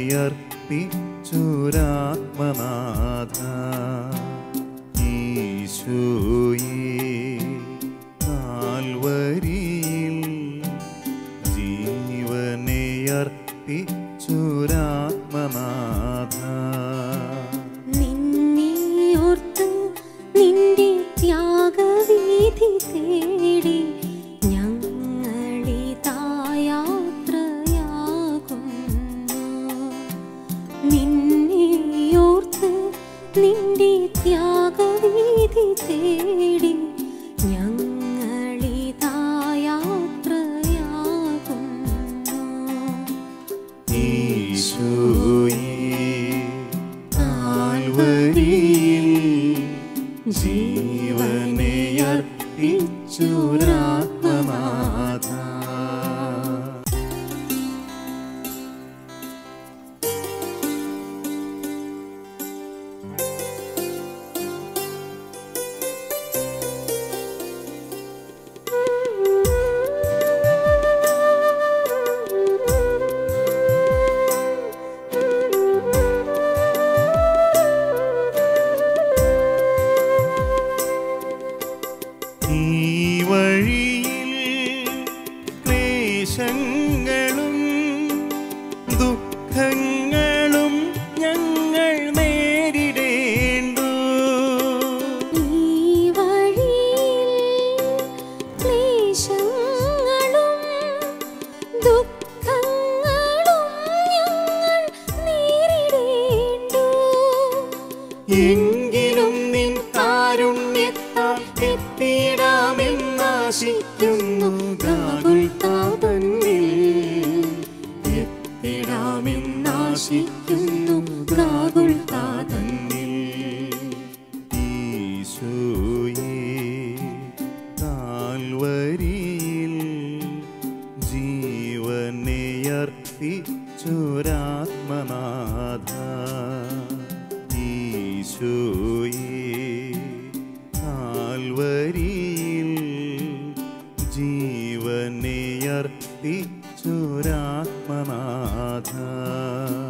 ജീവനെയർപ്പിച്ചൊരാത്മനാഥ ഈശോയേ കാൽവരിയിൽ ജീവനെയർപ്പിച്ചൊരാത്മനാഥ നിന്നെ ഓർത്ത് നിന്റെ ത്യാഗവീഥി തേടി ഞങ്ങളിതായാത്രയാകുന്നു നിന്നെ ഓർത്ത് നിന്റെ ത്യാഗവീഥി തേടി ഞങ്ങളിതായാത്രയാകുന്നു ഈശോയേ കാൽവരിയിൽ ജീവനെയർപ്പിച്ചൊരാത്മനാഥ ഈ വഴിയിൽ ക്ലേശങ്ങളും ദുഃഖങ്ങളും ഞങ്ങൾ നേരിടേണ്ടു ഈ വഴിയിൽ ക്ലേശങ്ങളും ദുഃഖങ്ങളും ഞങ്ങൾ നേരിടേണ്ടു എങ്കിലും നിൻ കാരുണ്യത്താൽ എത്തിയിടാമെന്നാശിക്കുന്നു ഗാകുൽത്താതന്നിൽ എത്തിടാമെന്നാശിക്കുന്നു ഗാകുൽത്താതന്നിൽ ഈശോയേ കാൽവരിയിൽ ജീവനെയർപ്പിച്ചൊരാത്മനാഥ ഈശോയേ കാൽവരിയിൽ ജീവനെയർപ്പിച്ചൊരാത്മനാഥ